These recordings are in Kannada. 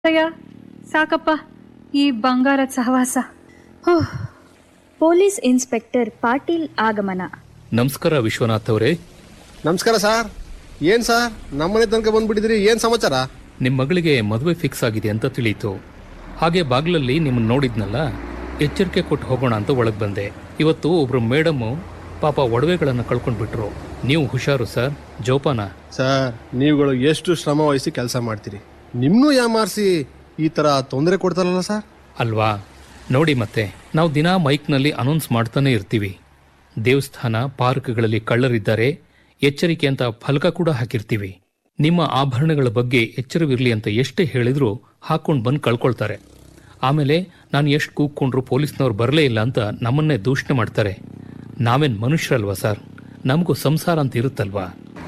ಅಯ್ಯ ಸಾಕಪ್ಪ ಈ ಬಂಗಾರದ ಸಹವಾಸ ಹೋ ಪೊಲೀಸ್ ಇನ್ಸ್ಪೆಕ್ಟರ್ ಪಾಟೀಲ್ ಆಗಮನ ನಮಸ್ಕಾರ ವಿಶ್ವನಾಥ್ ಅವರೇ ನಮಸ್ಕಾರ ಸರ್ ಏನ್ ಸರ್ ನಮ್ಮನೆ ತನಕ ಬಂದ್ಬಿಟ್ಟಿದ್ರಿ ಏನ್ ಸಮಾಚಾರ ನಿಮ್ಮ ಮಗಳಿಗೆ ಮದುವೆ ಫಿಕ್ಸ್ ಆಗಿದೆ ಅಂತ ತಿಳಿಯಿತು ಹಾಗೆ ಬಾಗ್ಲಲ್ಲಿ ನಿಮ್ಮನ್ನ ನೋಡಿದ್ನಲ್ಲ ಎಚ್ಚರಿಕೆ ಕೊಟ್ಟು ಹೋಗೋಣ ಅಂತ ಒಳಗೆ ಬಂದೆ ಇವತ್ತು ಒಬ್ರು ಮೇಡಮ್ಮು ಪಾಪ ಒಡವೆಗಳನ್ನು ಕಳ್ಕೊಂಡ್ಬಿಟ್ರು ನೀವು ಹುಷಾರು ಸರ್ ಜೋಪಾನ ಸರ್ ನೀವುಗಳು ಎಷ್ಟು ಶ್ರಮ ವಹಿಸಿ ಕೆಲಸ ಮಾಡ್ತೀರಿ ನಿಮ್ನೂ ಯಾಮಾರಿಸಿ ಈ ತರ ತೊಂದರೆ ಕೊಡ್ತಾರಲ್ಲ ಸರ್ ಅಲ್ವಾ ನೋಡಿ ಮತ್ತೆ ನಾವು ದಿನಾ ಮೈಕ್ನಲ್ಲಿ ಅನೌನ್ಸ್ ಮಾಡ್ತಾನೆ ಇರ್ತೀವಿ ದೇವಸ್ಥಾನ ಪಾರ್ಕ್ಗಳಲ್ಲಿ ಕಳ್ಳರಿದ್ದಾರೆ ಎಚ್ಚರಿಕೆ ಅಂತ ಫಲಕ ಕೂಡ ಹಾಕಿರ್ತೀವಿ ನಿಮ್ಮ ಆಭರಣಗಳ ಬಗ್ಗೆ ಎಚ್ಚರವಿರಲಿ ಅಂತ ಎಷ್ಟೇ ಹೇಳಿದ್ರೂ ಹಾಕೊಂಡು ಬಂದು ಕಳ್ಕೊಳ್ತಾರೆ ಆಮೇಲೆ ನಾನು ಎಷ್ಟು ಕೂಗ್ಕೊಂಡ್ರು ಪೊಲೀಸ್ನವ್ರು ಬರಲೇ ಇಲ್ಲ ಅಂತ ನಮ್ಮನ್ನೇ ದೂಷಣೆ ಮಾಡ್ತಾರೆ ನಾವೇನ್ ಮನುಷ್ಯರಲ್ವಾ ಸರ್ ನಮಗೂ ಸಂಸಾರ ಅಂತ ಇರುತ್ತಲ್ವಾ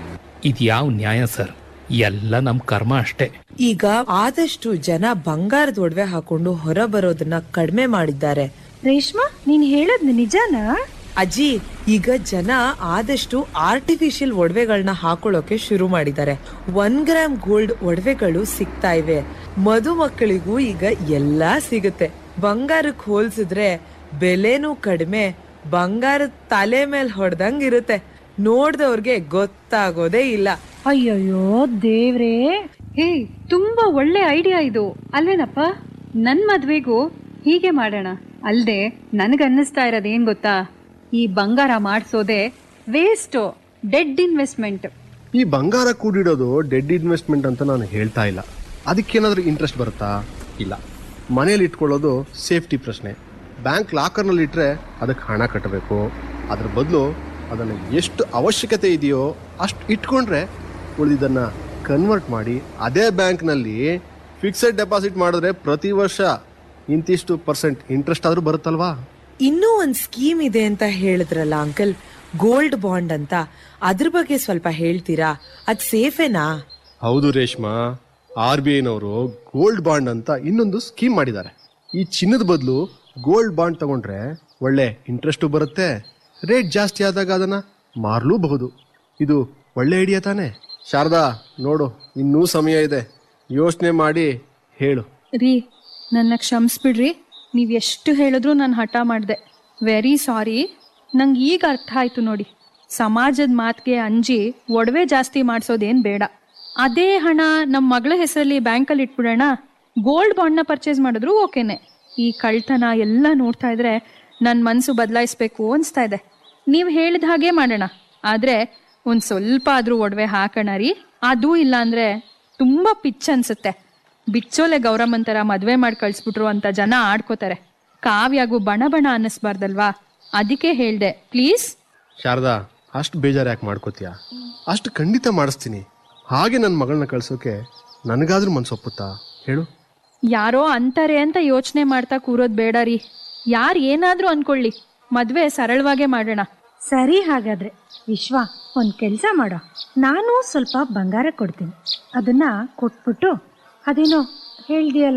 ಇದ್ಯಾವ ನ್ಯಾಯ ಸರ್ ಎಲ್ಲ ನಮ್ಮ ಕರ್ಮ ಅಷ್ಟೇ ಈಗ ಆದಷ್ಟು ಜನ ಬಂಗಾರದ ಒಡವೆ ಹಾಕೊಂಡು ಹೊರ ಬರೋದನ್ನ ಕಡಿಮೆ ಮಾಡಿದ್ದಾರೆ ರೇಷ್ಮಾ ನೀನ್ ಹೇಳೋದ್ ನಿಜನಾ ಅಜ್ಜಿ ಈಗ ಜನ ಆದಷ್ಟು ಆರ್ಟಿಫಿಷಿಯಲ್ ಒಡವೆಗಳನ್ನ ಹಾಕೊಳ್ಳೋಕೆ ಶುರು ಮಾಡಿದ್ದಾರೆ ಒನ್ ಗ್ರಾಮ್ ಗೋಲ್ಡ್ ಒಡವೆಗಳು ಸಿಗ್ತಾ ಇವೆ ಮದುಮಕ್ಕಳಿಗೂ ಈಗ ಎಲ್ಲಾ ಸಿಗುತ್ತೆ ಬಂಗಾರಕ್ಕೆ ಹೋಲ್ಸಿದ್ರೆ ಬೆಲೆನೂ ಕಡಿಮೆ ಬಂಗಾರದ ತಲೆ ಮೇಲೆ ಹೊಡೆದಂಗ್ ಇರುತ್ತೆ ನೋಡ್ದವ್ರಿಗೆ ಗೊತ್ತಾಗೋದೇ ಇಲ್ಲ ಅಯ್ಯಯ್ಯೋ ದೇವ್ರೇ ಹೇ ತುಂಬಾ ಒಳ್ಳೆ ಐಡಿಯಾ ಇದು ಅಲ್ವೇನಪ್ಪ ನನ್ ಮದ್ವೆಗೂ ಹೀಗೆ ಮಾಡೋಣ ಅಲ್ದೆ ನನಗನ್ನಿಸ್ತಾ ಇರೋದು ಏನ್ ಗೊತ್ತಾ ಈ ಬಂಗಾರ ಮಾಡಿಸೋದೆ ವೇಸ್ಟ್ ಡೆಡ್ ಇನ್ವೆಸ್ಟ್ಮೆಂಟ್ ಈ ಬಂಗಾರ ಕೂಡಿಡೋದು ಡೆಡ್ ಇನ್ವೆಸ್ಟ್ಮೆಂಟ್ ಅಂತ ನಾನು ಹೇಳ್ತಾ ಇಲ್ಲ ಅದಕ್ಕೇನಾದ್ರೂ ಇಂಟ್ರೆಸ್ಟ್ ಬರುತ್ತಾ ಇಲ್ಲ ಮನೇಲಿ ಇಟ್ಕೊಳ್ಳೋದು ಸೇಫ್ಟಿ ಪ್ರಶ್ನೆ ಬ್ಯಾಂಕ್ ಲಾಕರ್ನಲ್ಲಿ ಇಟ್ಟರೆ ಅದಕ್ಕೆ ಹಣ ಕಟ್ಟಬೇಕು ಅದ್ರ ಬದಲು ಅದನ್ನು ಎಷ್ಟು ಅವಶ್ಯಕತೆ ಇದೆಯೋ ಅಷ್ಟು ಇಟ್ಕೊಂಡ್ರೆ ಉಳಿದಿದ್ದನ್ನ ಕನ್ವರ್ಟ್ ಮಾಡಿ ಅದೇ ಬ್ಯಾಂಕ್ನಲ್ಲಿ ಫಿಕ್ಸೆಡ್ ಡೆಪಾಸಿಟ್ ಮಾಡಿದ್ರೆ ಪ್ರತಿ ವರ್ಷ ಇಂತಿಷ್ಟು ಪರ್ಸೆಂಟ್ ಇಂಟ್ರೆಸ್ಟ್ ಆದರೂ ಬರುತ್ತಲ್ವಾ ಇನ್ನೂ ಒಂದ್ ಸ್ಕೀಮ್ ಇದೆ ಅಂತ ಹೇಳಿದ್ರಲ್ಲ ಅಂಕಲ್ ಗೋಲ್ಡ್ ಬಾಂಡ್ ಅಂತ ಅದ್ರ ಬಗ್ಗೆ ಸ್ವಲ್ಪ ಹೇಳ್ತೀರಾ ಅದ್ ಸೇಫೇನಾ ಹೌದು ರೇಷ್ಮಾ ಆರ್ ಬಿ ಐನವರು ಗೋಲ್ಡ್ ಬಾಂಡ್ ಅಂತ ಇನ್ನೊಂದು ಸ್ಕೀಮ್ ಮಾಡಿದ್ದಾರೆ ಈ ಚಿನ್ನದ ಬದಲು ಗೋಲ್ಡ್ ಬಾಂಡ್ ತಗೊಂಡ್ರೆ ಒಳ್ಳೆ ಇಂಟ್ರೆಸ್ಟು ಬರುತ್ತೆ ರೇಟ್ ಜಾಸ್ತಿ ಆದಾಗ ಅದನ್ನ ಮಾರಲೂಬಹುದು ಇದು ಒಳ್ಳೆ ಐಡಿಯಾ ತಾನೆ ಶಾರದಾ ನೋಡು ಇನ್ನೂ ಸಮಯ ಇದೆ ಯೋಚನೆ ಮಾಡಿ ಹೇಳು ರೀ ನನ್ನ ಕ್ಷಮಿಸ್ಬಿಡ್ರಿ ನೀವು ಎಷ್ಟು ಹೇಳಿದ್ರು ನಾನು ಹಠ ಮಾಡಿದೆ ವೆರಿ ಸಾರಿ ನಂಗೆ ಈಗ ಅರ್ಥ ಆಯ್ತು ನೋಡಿ ಸಮಾಜದ ಮಾತಿಗೆ ಅಂಜಿ ಒಡವೆ ಜಾಸ್ತಿ ಮಾಡಿಸೋದೇನು ಬೇಡ ಅದೇ ಹಣ ನಮ್ಮ ಮಗಳ ಹೆಸರಲ್ಲಿ ಬ್ಯಾಂಕಲ್ಲಿ ಇಟ್ಬಿಡೋಣ ಗೋಲ್ಡ್ ಬಾಂಡ್ನ ಪರ್ಚೇಸ್ ಮಾಡಿದ್ರು ಓಕೆನೆ ಈ ಕಳ್ತನ ಎಲ್ಲ ನೋಡ್ತಾ ಇದ್ರೆ ನನ್ನ ಮನಸ್ಸು ಬದಲಾಯಿಸ್ಬೇಕು ಅನಿಸ್ತಾ ಇದೆ ನೀವು ಹೇಳಿದ ಹಾಗೆ ಮಾಡೋಣ ಆದರೆ ಒಂದು ಸ್ವಲ್ಪ ಆದರೂ ಒಡವೆ ಹಾಕೋಣ ರೀ ಅದೂ ಇಲ್ಲ ಅಂದರೆ ತುಂಬ ಪಿಚ್ ಅನ್ಸುತ್ತೆ ಬಿಚ್ಚೋಲೆ ಗೌರಮ್ಮಂತರ ಮದ್ವೆ ಮಾಡಿ ಕಳಿಸ್ಬಿಟ್ರು ಅಂತ ಜನ ಆಡ್ಕೋತಾರೆ ಕಾವ್ಯಾಗೂ ಬಣ ಬಣ ಅನ್ನಿಸ್ಬಾರ್ದಲ್ವಾ ಅದಕ್ಕೆ ಹೇಳ್ದೆ ಪ್ಲೀಸ್ ಶಾರದಾ ಅಷ್ಟು ಬೇಜಾರು ಯಾಕೆ ಮಾಡ್ಕೋತೀಯ ಅಷ್ಟು ಖಂಡಿತ ಮಾಡಿಸ್ತೀನಿ ಹಾಗೆ ನನ್ನ ಮಗಳನ್ನ ಕಳ್ಸೋಕೆ ನನಗಾದ್ರೂ ಮನ್ಸೊಪ್ಪುತ್ತಾ ಹೇಳು ಯಾರೋ ಅಂತಾರೆ ಅಂತ ಯೋಚನೆ ಮಾಡ್ತಾ ಕೂರೋದ್ ಬೇಡ ರೀ ಯಾರು ಏನಾದ್ರೂ ಅನ್ಕೊಳ್ಳಿ ಮದ್ವೆ ಸರಳವಾಗೇ ಮಾಡೋಣ ಸರಿ ಹಾಗಾದ್ರೆ ವಿಶ್ವ ಒಂದ್ ಕೆಲ್ಸ ಮಾಡೋ ನಾನು ಸ್ವಲ್ಪ ಬಂಗಾರ ಕೊಡ್ತೀನಿ ಅದನ್ನ ಕೊಟ್ಬಿಟ್ಟು ಅದೇನೋ ಹೇಳ್ದಿಯಲ್ಲ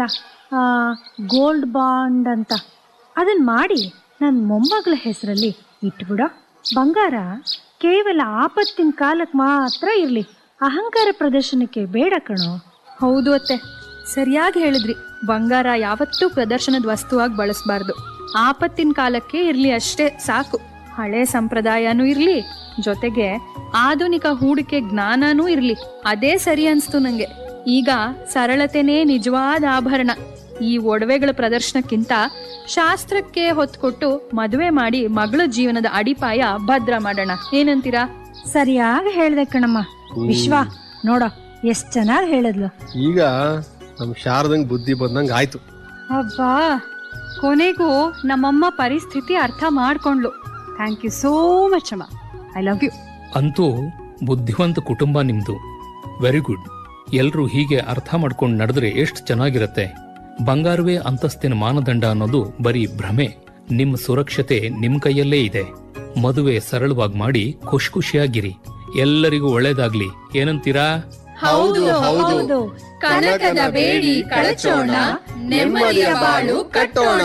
ಗೋಲ್ಡ್ ಬಾಂಡ್ ಅಂತ ಅದನ್ನ ಮಾಡಿ ನನ್ನ ಮೊಮ್ಮಗಳ ಹೆಸರಲ್ಲಿ ಇಟ್ಬಿಡೋ ಬಂಗಾರ ಕೇವಲ ಆಪತ್ತಿನ ಕಾಲಕ್ಕೆ ಮಾತ್ರ ಇರ್ಲಿ ಅಹಂಕಾರ ಪ್ರದರ್ಶನಕ್ಕೆ ಬೇಡ ಕಣೋ ಹೌದು ಅತ್ತೆ ಸರಿಯಾಗಿ ಹೇಳಿದ್ರಿ ಬಂಗಾರ ಯಾವತ್ತೂ ಪ್ರದರ್ಶನದ ವಸ್ತುವಾಗಿ ಬಳಸಬಾರ್ದು ಆಪತ್ತಿನ ಕಾಲಕ್ಕೆ ಇರ್ಲಿ ಅಷ್ಟೇ ಸಾಕು ಹಳೆ ಸಂಪ್ರದಾಯನೂ ಇರ್ಲಿ ಜೊತೆಗೆ ಆಧುನಿಕ ಹೂಡಿಕೆ ಜ್ಞಾನನೂ ಇರ್ಲಿ ಅದೇ ಸರಿ ಅನ್ಸ್ತು ನಂಗೆ ಈಗ ಸರಳತೆನೇ ನಿಜವಾದ ಆಭರಣ ಈ ಒಡವೆಗಳ ಪ್ರದರ್ಶನಕ್ಕಿಂತ ಶಾಸ್ತ್ರಕ್ಕೆ ಹೊತ್ತು ಕೊಟ್ಟು ಮದುವೆ ಮಾಡಿ ಮಗಳ ಜೀವನದ ಅಡಿಪಾಯ ಭದ್ರ ಮಾಡೋಣ ಏನಂತೀರಾ ಸರಿಯಾಗಿ ಹೇಳ್ದೆ ಕಣಮ್ಮ ವಿಶ್ವ ನೋಡೋ ಎಷ್ಟ್ ಚೆನ್ನಾಗಿ ಹೇಳಿದ್ಲು ಈಗ ನಮ್ಮ ಶಾರದಂಗ್ ಬುದ್ಧಿ ಬಂದಂಗೆ ಆಯ್ತು ಅಬ್ಬಾ ಕೊನೆಗೂ ನಮ್ಮಮ್ಮ ಪರಿಸ್ಥಿತಿ ಅರ್ಥ ಮಾಡ್ಕೊಂಡ್ಲು ಥ್ಯಾಂಕ್ ಯು ಸೋ ಮಚ್ ಅಮ್ಮ ಐ ಲವ್ ಯು ಅಂತೂ ಬುದ್ಧಿವಂತ ಕುಟುಂಬ ನಿಮ್ದು ವೆರಿ ಗುಡ್ ಎಲ್ರೂ ಹೀಗೆ ಅರ್ಥ ಮಾಡ್ಕೊಂಡು ನಡೆದ್ರೆ ಎಷ್ಟು ಚೆನ್ನಾಗಿರತ್ತೆ ಬಂಗಾರವೇ ಅಂತಸ್ತಿನ ಮಾನದಂಡ ಅನ್ನೋದು ಬರೀ ಭ್ರಮೆ ನಿಮ್ಮ ಸುರಕ್ಷತೆ ನಿಮ್ ಕೈಯಲ್ಲೇ ಇದೆ ಮದುವೆ ಸರಳವಾಗಿ ಮಾಡಿ ಖುಷಿ ಖುಷಿಯಾಗಿರಿ ಎಲ್ಲರಿಗೂ ಒಳ್ಳೇದಾಗ್ಲಿ ಏನಂತೀರಾ ಹೌದು ಹೌದು ಕನಕದ ಬೇಡಿ ಕಳಚೋಣ ನೆಮ್ಮದಿಯ ಬಾಳು ಕಟ್ಟೋಣ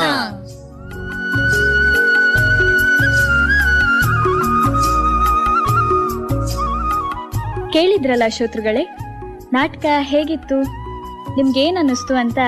ಕೇಳಿದ್ರಲ್ಲ ಶ್ರೋತೃಗಳೇ ನಾಟಕ ಹೇಗಿತ್ತು ನಿಮ್ಗೇನ್ ಅನ್ನಿಸ್ತು ಅಂತ